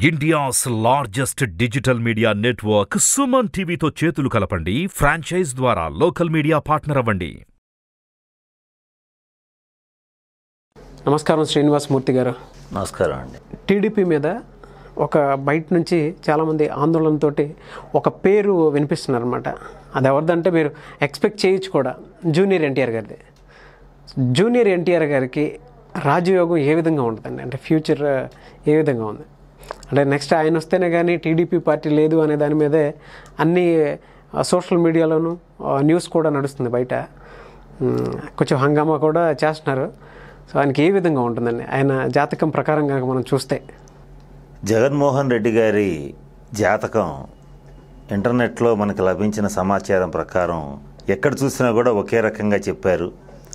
India's largest digital media network Suman టీవీతో చేతులు కలపండి ఫ్రాంచైజ్ ద్వారా లోకల్ మీడియా పార్ట్నర్ అవ్వండి నమస్కారం శ్రీనివాస్ మూర్తి గారు నమస్కారం అండి టీడీపీ మీద ఒక బయట నుంచి చాలామంది ఆందోళనతో ఒక పేరు వినిపిస్తున్నారనమాట అది ఎవరిదంటే మీరు ఎక్స్పెక్ట్ చేయొచ్చు కూడా జూనియర్ ఎన్టీఆర్ గారిది జూనియర్ ఎన్టీఆర్ గారికి రాజయోగం ఏ విధంగా ఉంటుందండి అంటే ఫ్యూచర్ ఏ విధంగా ఉంది అంటే నెక్స్ట్ ఆయన వస్తేనే కానీ టీడీపీ పార్టీ లేదు అనే దాని మీదే అన్ని సోషల్ మీడియాలోను న్యూస్ కూడా నడుస్తుంది బయట ఉమ్, కొంచెం హంగామా కూడా చేస్తున్నారు సో ఆయనకి ఏ విధంగా ఉంటుందండి ఆయన జాతకం ప్రకారం కనుక మనం చూస్తే జగన్మోహన్ రెడ్డి గారి జాతకం ఇంటర్నెట్లో మనకు లభించిన సమాచారం ప్రకారం ఎక్కడ చూసినా కూడా ఒకే రకంగా చెప్పారు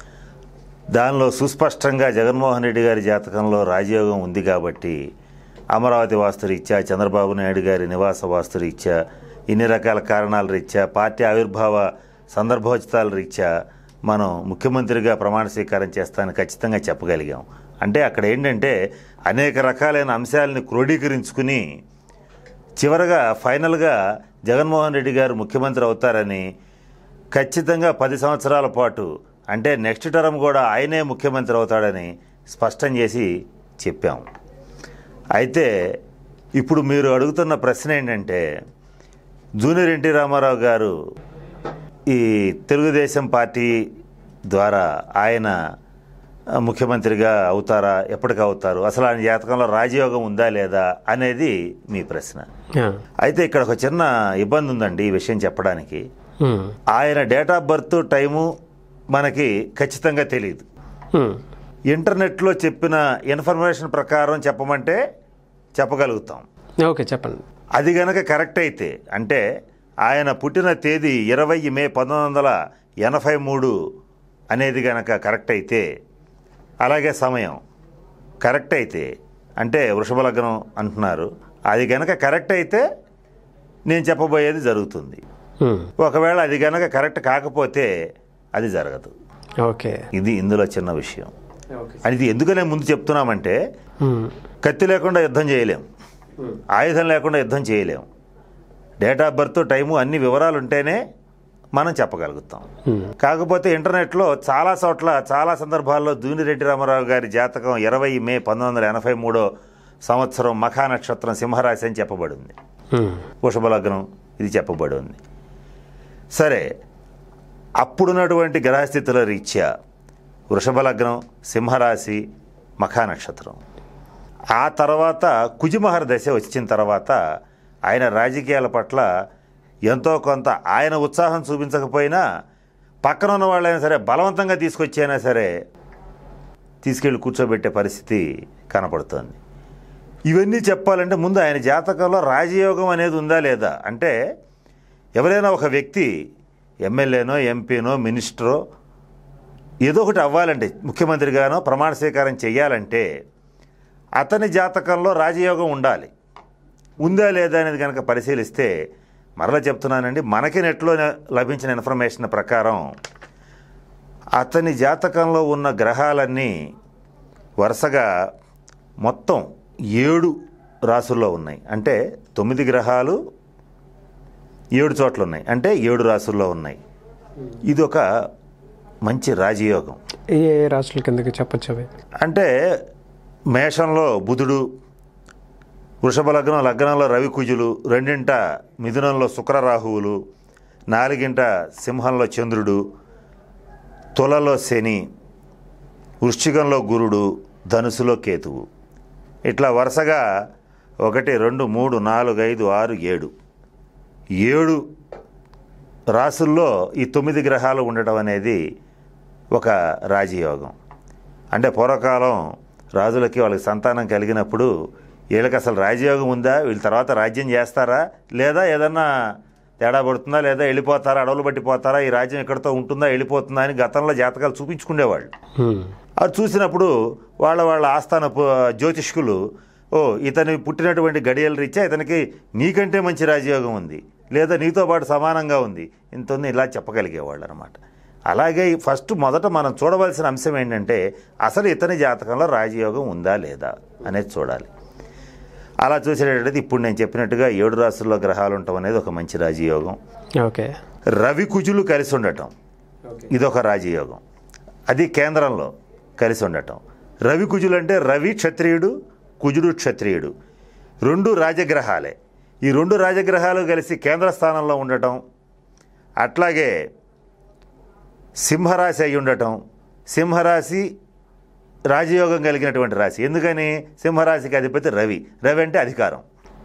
దానిలో సుస్పష్టంగా జగన్మోహన్ రెడ్డి గారి జాతకంలో రాజయోగం ఉంది కాబట్టి అమరావతి వాస్తురీత్యా చంద్రబాబు నాయుడు గారి నివాస వాస్తురీత్యా ఇన్ని రకాల కారణాల రీత్యా పార్టీ ఆవిర్భావ సందర్భోచితాల రీత్యా మనం ముఖ్యమంత్రిగా ప్రమాణ స్వీకారం చేస్తానని ఖచ్చితంగా చెప్పగలిగాం అంటే అక్కడ ఏంటంటే అనేక రకాలైన అంశాలని క్రోడీకరించుకుని చివరగా ఫైనల్గా జగన్మోహన్ రెడ్డి గారు ముఖ్యమంత్రి అవుతారని ఖచ్చితంగా పది సంవత్సరాల పాటు అంటే నెక్స్ట్ టర్మ్ కూడా ఆయనే ముఖ్యమంత్రి అవుతాడని స్పష్టం చేసి చెప్పాం అయితే ఇప్పుడు మీరు అడుగుతున్న ప్రశ్న ఏంటంటే జూనియర్ ఎన్టీ రామారావు గారు ఈ తెలుగుదేశం పార్టీ ద్వారా ఆయన ఆ, ముఖ్యమంత్రిగా అవుతారా ఎప్పటికి అవుతారు అసలు ఆయన జాతకంలో రాజయోగం ఉందా లేదా అనేది మీ ప్రశ్న ఆ, అయితే ఇక్కడ ఒక చిన్న ఇబ్బంది ఉందండి ఈ విషయం చెప్పడానికి ఉమ్, ఆయన డేట్ ఆఫ్ బర్త్ టైము మనకి ఖచ్చితంగా తెలియదు ఉమ్, ఇంటర్నెట్లో చెప్పిన ఇన్ఫర్మేషన్ ప్రకారం చెప్పమంటే చెప్పగలుగుతాం ఓకే చెప్పండి అది గనక కరెక్ట్ అయితే అంటే ఆయన పుట్టిన తేదీ ఇరవై మే పంతొమ్మిది వందల ఎనభై మూడు అనేది గనక కరెక్ట్ అయితే అలాగే సమయం కరెక్ట్ అయితే అంటే వృషభ లగ్నం అంటున్నారు అది గనక కరెక్ట్ అయితే నేను చెప్పబోయేది జరుగుతుంది ఉమ్, ఒకవేళ అది గనక కరెక్ట్ కాకపోతే అది జరగదు ఓకే ఇది ఇందులో చిన్న విషయం ఓకే అది ఇది ఎందుకనే ముందు చెప్తున్నామంటే ఉమ్, కత్తి లేకుండా యుద్ధం చేయలేం ఆయుధం లేకుండా యుద్ధం చేయలేం డేట్ ఆఫ్ బర్త్ టైము అన్ని వివరాలు ఉంటేనే మనం చెప్పగలుగుతాం ఉమ్, కాకపోతే ఇంటర్నెట్లో చాలా చోట్ల చాలా సందర్భాల్లో దూనిరెడ్డి రామారావు గారి జాతకం ఇరవై మే పంతొమ్మిది వందల ఎనభై మూడో సంవత్సరం మఖా నక్షత్రం సింహరాశి అని చెప్పబడింది ఉమ్, వృషభ లగ్నం ఇది చెప్పబడి ఉంది సరే అప్పుడున్నటువంటి గ్రహస్థితుల రీత్యా వృషభ లగ్నం సింహరాశి మఖా నక్షత్రం ఆ తర్వాత కుజిమహర దశ వచ్చిన తర్వాత ఆయన రాజకీయాల పట్ల ఎంతో కొంత ఆయన ఉత్సాహం చూపించకపోయినా పక్కన ఉన్న వాళ్ళైనా సరే బలవంతంగా తీసుకొచ్చైనా సరే తీసుకెళ్ళి కూర్చోబెట్టే పరిస్థితి కనపడుతోంది ఇవన్నీ చెప్పాలంటే ముందు ఆయన జాతకంలో రాజయోగం అనేది ఉందా లేదా అంటే ఎవరైనా ఒక వ్యక్తి ఎమ్మెల్యేనో ఎంపీనో మినిస్టరో ఏదో ఒకటి అవ్వాలంటే ముఖ్యమంత్రిగానో ప్రమాణ స్వీకారం చేయాలంటే అతని జాతకంలో రాజయోగం ఉండాలి ఉందా లేదా అనేది కనుక పరిశీలిస్తే మరలా చెప్తున్నానండి మనకి నెట్లో లభించిన ఇన్ఫర్మేషన్ ప్రకారం అతని జాతకంలో ఉన్న గ్రహాలన్నీ వరుసగా మొత్తం ఏడు రాసుల్లో ఉన్నాయి అంటే తొమ్మిది గ్రహాలు ఏడు చోట్ల ఉన్నాయి అంటే ఏడు రాసుల్లో ఉన్నాయి ఇది ఒక మంచి రాజయోగం ఏ ఏ రాష్ట్రాల కిందకి చెప్పచ్చు అవి అంటే మేషంలో బుధుడు వృషభ లగ్నం లగ్నంలో రవి కుజులు రెండింట మిథునంలో శుక్రరాహువులు నాలుగింట సింహంలో చంద్రుడు తులలో శని వృశ్చికంలో గురుడు ధనుసులో కేతువు ఇట్లా వరుసగా ఒకటి రెండు మూడు నాలుగు ఐదు ఆరు ఏడు ఏడు రాసుల్లో ఈ తొమ్మిది గ్రహాలు ఉండటం అనేది ఒక రాజయోగం అంటే పూర్వకాలం రాజులకి వాళ్ళకి సంతానం కలిగినప్పుడు వీళ్ళకి అసలు రాజయోగం ఉందా వీళ్ళ తర్వాత రాజ్యం చేస్తారా లేదా ఏదన్నా తేడా పడుతుందా లేదా వెళ్ళిపోతారా అడవులు పట్టిపోతారా ఈ రాజ్యం ఎక్కడితో ఉంటుందా వెళ్ళిపోతుందా అని గతంలో జాతకాలు చూపించుకునేవాళ్ళు ఉమ్, అది చూసినప్పుడు వాళ్ళ వాళ్ళ ఆస్థాన పు- జ్యోతిష్కులు ఓ ఇతని పుట్టినటువంటి గడియల రీత్యా ఇతనికి నీకంటే మంచి రాజయోగం ఉంది లేదా నీతో పాటు సమానంగా ఉంది ఇంత ఉంది ఇలా చెప్పగలిగేవాళ్ళు అనమాట అలాగే ఫస్ట్ మొదట మనం చూడవలసిన అంశం ఏంటంటే అసలు ఇతని జాతకంలో రాజయోగం ఉందా లేదా అనేది చూడాలి అలా చూసేటట్టయితే ఇప్పుడు నేను చెప్పినట్టుగా ఏడు రాసుల్లో గ్రహాలు ఉండటం అనేది ఒక మంచి రాజయోగం ఓకే రవి కుజులు కలిసి ఉండటం ఇదొక రాజయోగం అది కేంద్రంలో కలిసి ఉండటం రవి కుజులు అంటే రవి క్షత్రియుడు కుజుడు క్షత్రియుడు రెండు రాజగ్రహాలే ఈ రెండు రాజగ్రహాలు కలిసి కేంద్ర స్థానంలో ఉండటం అట్లాగే సింహరాశి అయి ఉండటం సింహరాశి రాజయోగం కలిగినటువంటి రాశి ఎందుకని సింహరాశికి అధిపతి రవి రవి అంటే అధికారం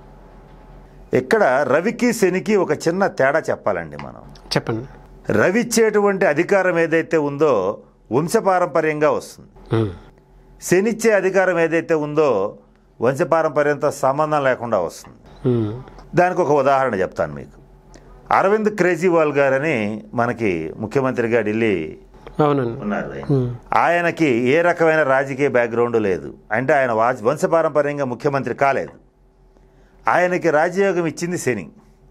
ఇక్కడ రవికి శనికి ఒక చిన్న తేడా చెప్పాలండి మనం చెప్పండి రవి ఇచ్చేటువంటి అధికారం ఏదైతే ఉందో వంశపారంపర్యంగా వస్తుంది ఉమ్. శనిచ్చే అధికారం ఏదైతే ఉందో వంశపారంపర్యంతో సంబంధం లేకుండా వస్తుంది ఉమ్. దానికి ఒక ఉదాహరణ చెప్తాను మీకు అరవింద్ కేజ్రీవాల్ గారని మనకి ముఖ్యమంత్రిగా ఢిల్లీ అవునండి ఉన్నారు ఆయన. ఉమ్. ఆయనకి ఏ రకమైన రాజకీయ బ్యాక్గ్రౌండ్ లేదు అంటే ఆయన వాజ్- వంశపారంపర్యంగా ముఖ్యమంత్రి కాలేదు ఆయనకి రాజయోగం ఇచ్చింది శని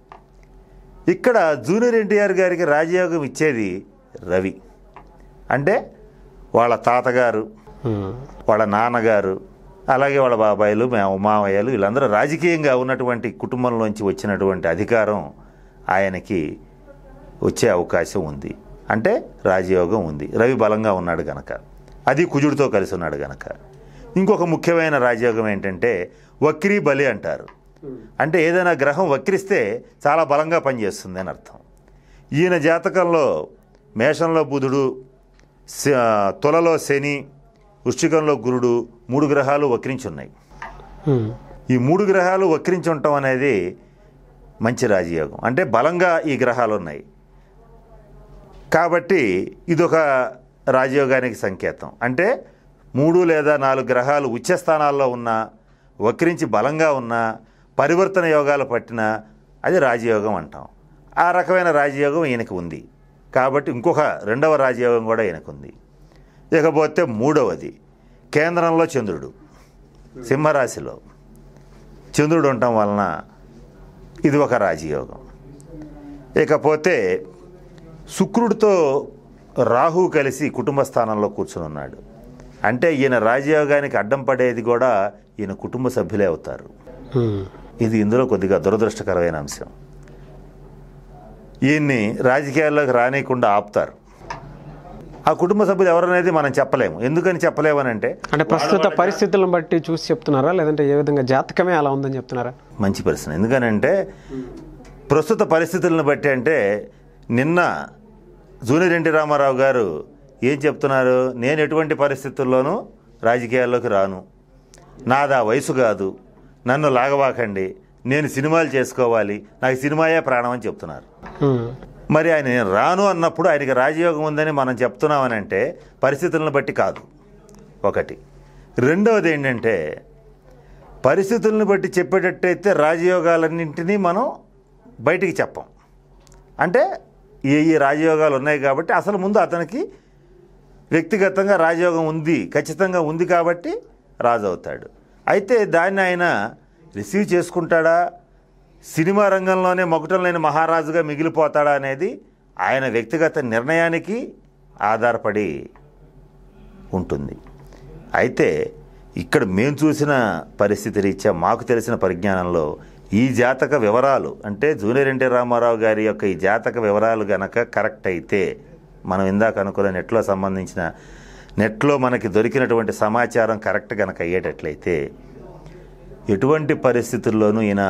ఇక్కడ జూనియర్ ఎన్టీఆర్ గారికి రాజయోగం ఇచ్చేది రవి అంటే వాళ్ళ తాతగారు ఉమ్. వాళ్ళ నాన్నగారు అలాగే వాళ్ళ బాబాయిలు మా మామయ్యలు వీళ్ళందరూ రాజకీయంగా ఉన్నటువంటి కుటుంబంలోంచి వచ్చినటువంటి అధికారం ఆయనకి వచ్చే అవకాశం ఉంది అంటే రాజయోగం ఉంది రవి బలంగా ఉన్నాడు గనక అది కుజుడితో కలిసి ఉన్నాడు గనక ఇంకొక ముఖ్యమైన రాజయోగం ఏంటంటే వక్రీ బలి అంటారు అంటే ఏదైనా గ్రహం వక్రిస్తే చాలా బలంగా పనిచేస్తుంది అని అర్థం ఈయన జాతకంలో మేషంలో బుధుడు శ- తులలో శని వృశ్చికంలో గురుడు మూడు గ్రహాలు వక్రించి ఉన్నాయి ఉమ్. ఈ మూడు గ్రహాలు వక్రించి ఉండటం అనేది మంచి రాజయోగం అంటే బలంగా ఈ గ్రహాలు ఉన్నాయి కాబట్టి ఇదొక రాజయోగానికి సంకేతం అంటే మూడు లేదా నాలుగు గ్రహాలు ఉచ్చ స్థానాల్లో ఉన్నా వక్రించి బలంగా ఉన్నా పరివర్తన యోగాలు పట్టినా అది రాజయోగం అంటాం ఆ రకమైన రాజయోగం ఈయనకు ఉంది కాబట్టి ఇంకొక రెండవ రాజయోగం కూడా ఈయనకు ఉంది ఇకపోతే మూడవది కేంద్రంలో చంద్రుడు సింహరాశిలో చంద్రుడు ఉండటం వలన ఇది ఒక రాజయోగం ఇకపోతే శుక్రుడితో రాహు కలిసి కుటుంబ స్థానంలో కూర్చుని ఉన్నాడు అంటే ఈయన రాజయోగానికి అడ్డం పడేది కూడా ఈయన కుటుంబ సభ్యులే అవుతారు ఉమ్. ఇది ఇందులో కొద్దిగా దురదృష్టకరమైన అంశం ఈయన్ని రాజకీయాల్లోకి రానియకుండా ఆపుతారు ఆ కుటుంబ సభ్యులు ఎవరనేది మనం చెప్పలేము ఎందుకని చెప్పలేమనంటే అంటే ప్రస్తుత పరిస్థితులను బట్టి చూసి చెప్తున్నారా లేదంటే ఏ విధంగా జాతకమే అలా ఉందని చెప్తున్నారా మంచి ప్రశ్న ఎందుకనంటే ప్రస్తుత పరిస్థితులను బట్టి అంటే నిన్న జూనియర్ ఎన్టీ రామారావు గారు ఏం చెప్తున్నారు నేను ఎటువంటి పరిస్థితుల్లోనూ రాజకీయాల్లోకి రాను నాదా వయసు కాదు నన్ను లాగవాకండి నేను సినిమాలు చేసుకోవాలి నాకు సినిమాయే ప్రాణం అని చెప్తున్నారు ఉమ్. మరి ఆయన నేను రాను అన్నప్పుడు ఆయనకి రాజయోగం ఉందని మనం చెప్తున్నామని అంటే పరిస్థితులను బట్టి కాదు ఒకటి రెండవది ఏంటంటే పరిస్థితులను బట్టి చెప్పేటట్టయితే రాజయోగాలన్నింటినీ మనం బయటికి చెప్పం అంటే ఈ ఈ రాజయోగాలు ఉన్నాయి కాబట్టి అసలు ముందు అతనికి వ్యక్తిగతంగా రాజయోగం ఉంది ఖచ్చితంగా ఉంది కాబట్టి రాజు అవుతాడు అయితే దాన్ని ఆయన రిసీవ్ చేసుకుంటాడా సినిమా రంగంలోనే మకుటం లేని మహారాజుగా మిగిలిపోతాడా అనేది ఆయన వ్యక్తిగత నిర్ణయానికి ఆధారపడి ఉంటుంది అయితే ఇక్కడ మేము చూసిన పరిస్థితి రీత్యా మాకు తెలిసిన పరిజ్ఞానంలో ఈ జాతక వివరాలు అంటే జూనియర్ ఎన్టీ రామారావు గారి యొక్క ఈ జాతక వివరాలు గనక కరెక్ట్ అయితే మనం ఇందాక అనుకున్న నెట్లో సంబంధించిన నెట్లో మనకి దొరికినటువంటి సమాచారం కరెక్ట్ గనక అయ్యేటట్లయితే ఎటువంటి పరిస్థితుల్లోనూ ఈయన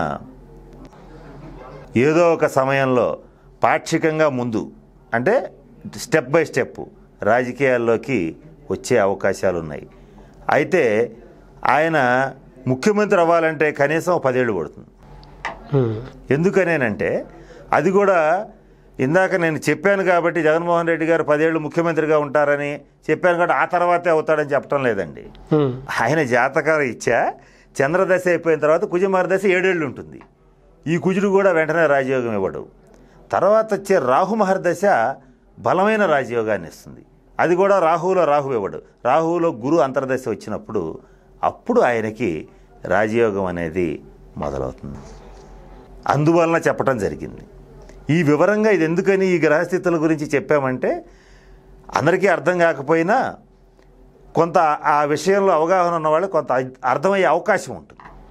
ఏదో ఒక సమయంలో పాక్షికంగా ముందు అంటే స్టెప్ బై స్టెప్ రాజకీయాల్లోకి వచ్చే అవకాశాలు ఉన్నాయి అయితే ఆయన ముఖ్యమంత్రి అవ్వాలంటే కనీసం పదేళ్ళు పడుతుంది ఉమ్. ఎందుకనేనంటే అది కూడా ఇందాక నేను చెప్పాను కాబట్టి జగన్మోహన్ రెడ్డి గారు పదేళ్ళు ముఖ్యమంత్రిగా ఉంటారని చెప్పాను కాబట్టి ఆ తర్వాతే అవుతాడని చెప్పడం లేదండి ఉమ్. ఆయన జాతకాలు ఇచ్చా చంద్రదశ అయిపోయిన తర్వాత కుజమార దశ ఏడేళ్ళు ఉంటుంది ఈ కుజుడు కూడా వెంటనే రాజయోగం ఇవ్వడు తర్వాత వచ్చే రాహు మహర్దశ బలమైన రాజయోగాన్ని ఇస్తుంది అది కూడా రాహువులో రాహు ఇవ్వడు రాహువులో గురు అంతర్దశ వచ్చినప్పుడు అప్పుడు ఆయనకి రాజయోగం అనేది మొదలవుతుంది అందువలన చెప్పటం జరిగింది ఈ వివరంగా ఇది ఎందుకని ఈ గ్రహస్థితుల గురించి చెప్పామంటే అందరికీ అర్థం కాకపోయినా కొంత ఆ విషయంలో అవగాహన ఉన్న వాళ్ళు కొంత అర్థమయ్యే అవకాశం ఉంటుంది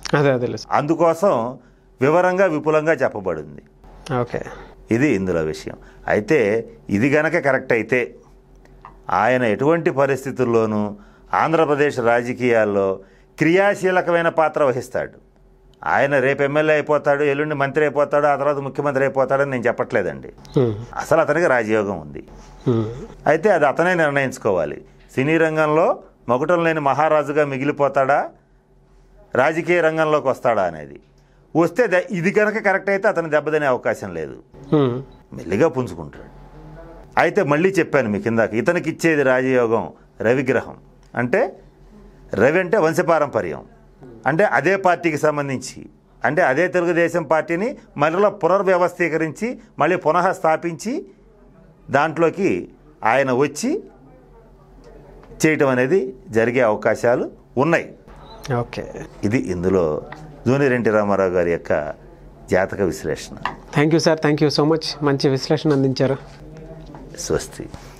అదే అదే సార్ అందుకోసం వివరంగా విపులంగా చెప్పబడింది ఓకే ఇది ఇందులో విషయం అయితే ఇది గనక కరెక్ట్ అయితే ఆయన ఎటువంటి పరిస్థితుల్లోనూ ఆంధ్రప్రదేశ్ రాజకీయాల్లో క్రియాశీలకమైన పాత్ర వహిస్తాడు ఆయన రేపు ఎమ్మెల్యే అయిపోతాడు ఎల్లుండి మంత్రి అయిపోతాడు ఆ తర్వాత ముఖ్యమంత్రి అయిపోతాడని నేను చెప్పట్లేదండి ఉమ్, అసలు అతనికి రాజయోగం ఉంది ఉమ్, అయితే అది అతనే నిర్ణయించుకోవాలి సినీ రంగంలో మకుటం లేని మహారాజుగా మిగిలిపోతాడా రాజకీయ రంగంలోకి వస్తాడా అనేది వస్తే ద- ఇది కనుక కరెక్ట్ అయితే అతను దెబ్బతినే అవకాశం లేదు ఉమ్, మెల్లిగా పుంజుకుంటాడు అయితే మళ్ళీ చెప్పాను మీకు ఇందాక ఇతనికి ఇచ్చేది రాజయోగం రవిగ్రహం అంటే రవి అంటే వంశపారంపర్యం అంటే అదే పార్టీకి సంబంధించి అంటే అదే తెలుగుదేశం పార్టీని మరలా పునర్వ్యవస్థీకరించి మళ్ళీ పునః స్థాపించి దాంట్లోకి ఆయన వచ్చి చేయటం అనేది జరిగే అవకాశాలు ఉన్నాయి ఓకే ఇది ఇందులో జూనియర్ ఎన్టీ రామారావు గారి యొక్క జాతక విశ్లేషణ thank you sir thank you so much మంచి విశ్లేషణ అందించారు స్వస్తి